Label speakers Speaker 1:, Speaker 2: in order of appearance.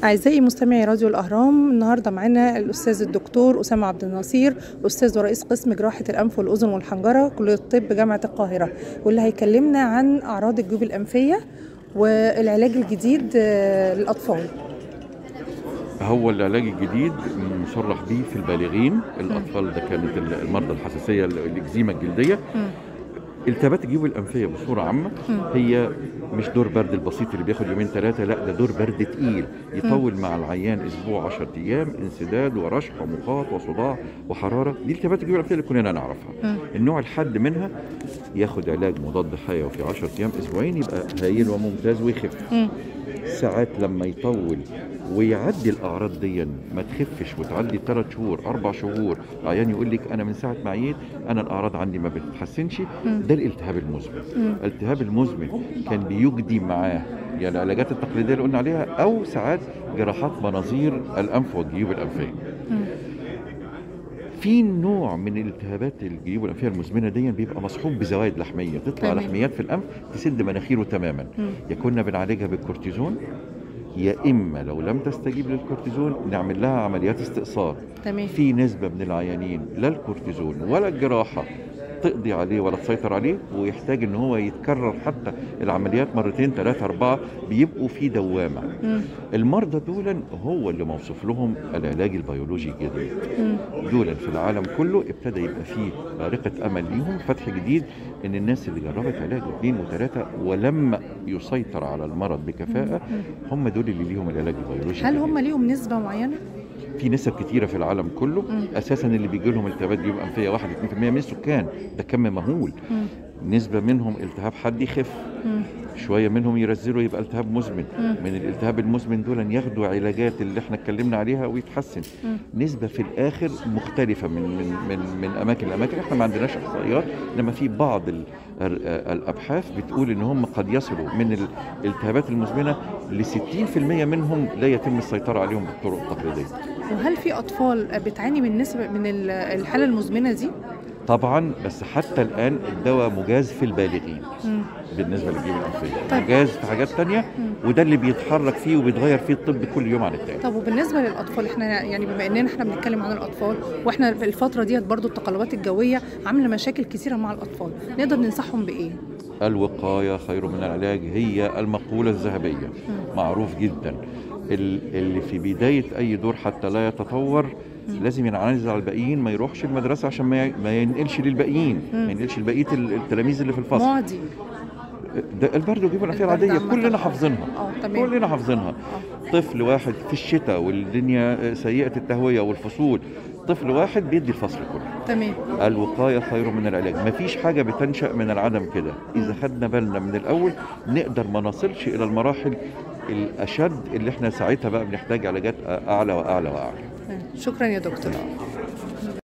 Speaker 1: أعزائي مستمعي راديو الأهرام النهاردة معنا الأستاذ الدكتور أسامة عبد النصير أستاذ ورئيس قسم جراحة الأنف والأذن والحنجرة كلية الطب جامعة القاهرة واللي هيكلمنا عن أعراض الجيوب الأنفية والعلاج الجديد آه، للأطفال
Speaker 2: هو العلاج الجديد مصرح به في البالغين الاطفال ده كانت المرضى الحساسيه الاكزيما الجلديه
Speaker 1: مم.
Speaker 2: التهابات الجيوب الانفيه بصوره عامه هي مش دور برد البسيط اللي بياخد يومين ثلاثه لا ده دور برد تقيل يطول مع العيان اسبوع 10 ايام انسداد ورشح ومخاط وصداع وحراره دي التهابات الجيوب الانفيه اللي كلنا نعرفها
Speaker 1: مم.
Speaker 2: النوع الحاد منها ياخد علاج مضاد حيوي في 10 ايام اسبوعين يبقى هايل وممتاز ويخف
Speaker 1: مم.
Speaker 2: ساعات لما يطول ويعدي الاعراض دي ما تخفش وتعدي ثلاث شهور اربع شهور العيان يقول لك انا من ساعه ما عييت انا الاعراض عندي ما بتتحسنش ده الالتهاب المزمن
Speaker 1: مم.
Speaker 2: الالتهاب المزمن كان بيجدي معاه يا العلاجات التقليديه اللي قلنا عليها او ساعات جراحات مناظير الانف والجيوب الانفيه
Speaker 1: مم.
Speaker 2: في نوع من التهابات الجيوب الانفيه المزمنه دي بيبقى مصحوب بزوايد لحميه تطلع
Speaker 1: تمام.
Speaker 2: لحميات في الانف تسد مناخيره تماما
Speaker 1: مم.
Speaker 2: يا كنا بنعالجها بالكورتيزون يا اما لو لم تستجيب للكورتيزون نعمل لها عمليات استئصال
Speaker 1: تمام
Speaker 2: في نسبه من العيانين لا الكورتيزون ولا الجراحه تقضي عليه ولا تسيطر عليه ويحتاج ان هو يتكرر حتى العمليات مرتين ثلاثه اربعه بيبقوا في دوامه
Speaker 1: مم.
Speaker 2: المرضى دول هو اللي موصوف لهم العلاج البيولوجي الجديد
Speaker 1: مم.
Speaker 2: دول في العالم كله ابتدى يبقى فيه بارقة أمل ليهم فتح جديد إن الناس اللي جربت علاج اثنين وثلاثة ولم يسيطر على المرض بكفاءة هم دول اللي ليهم العلاج البيولوجي
Speaker 1: هل
Speaker 2: الجديد.
Speaker 1: هم ليهم نسبة معينة؟
Speaker 2: في نسب كتيرة في العالم كله
Speaker 1: مم.
Speaker 2: أساسا اللي بيجي لهم التهابات جيوب أنفية 1 2% من السكان ده كم مهول
Speaker 1: مم.
Speaker 2: نسبة منهم التهاب حاد يخف
Speaker 1: مم.
Speaker 2: شويه منهم يرزلوا يبقى التهاب مزمن
Speaker 1: مم.
Speaker 2: من الالتهاب المزمن دول ياخدوا علاجات اللي احنا اتكلمنا عليها ويتحسن
Speaker 1: مم.
Speaker 2: نسبه في الاخر مختلفه من من من من اماكن لاماكن احنا ما عندناش احصائيات انما في بعض ال- ال- الابحاث بتقول ان هم قد يصلوا من الالتهابات المزمنه ل 60% منهم لا يتم السيطره عليهم بالطرق التقليديه
Speaker 1: وهل في أطفال بتعاني من نسبة من ال- الحالة المزمنة دي؟
Speaker 2: طبعا بس حتى الان الدواء مجاز في البالغين
Speaker 1: مم.
Speaker 2: بالنسبه للجيوب الانفيه
Speaker 1: طيب.
Speaker 2: مجاز في حاجات تانية
Speaker 1: مم.
Speaker 2: وده اللي بيتحرك فيه وبيتغير فيه الطب كل يوم عن التاني
Speaker 1: طب وبالنسبه للاطفال احنا يعني بما اننا احنا بنتكلم عن الاطفال واحنا في الفتره ديت برضو التقلبات الجويه عامله مشاكل كثيره مع الاطفال نقدر ننصحهم بايه
Speaker 2: الوقاية خير من العلاج هي المقولة الذهبية معروف جدا ال- اللي في بداية أي دور حتى لا يتطور لازم ينعزل على الباقيين ما يروحش المدرسة عشان ما ي- ما ينقلش للباقيين
Speaker 1: مم.
Speaker 2: ما ينقلش لبقية ال- التلاميذ اللي في الفصل
Speaker 1: معدي
Speaker 2: ده البرد والجيوب الأنفية
Speaker 1: البرد
Speaker 2: العادية
Speaker 1: عامة.
Speaker 2: كلنا حافظينها
Speaker 1: اه تمام
Speaker 2: كلنا حافظينها
Speaker 1: اه
Speaker 2: طفل واحد في الشتاء والدنيا سيئة التهوية والفصول طفل واحد بيدي الفصل كله
Speaker 1: تمام
Speaker 2: الوقاية خير من العلاج مفيش حاجة بتنشأ من العدم كده إذا خدنا بالنا من الأول نقدر ما نصلش إلى المراحل الأشد اللي احنا ساعتها بقى بنحتاج علاجات أعلى وأعلى وأعلى
Speaker 1: شكرا يا دكتور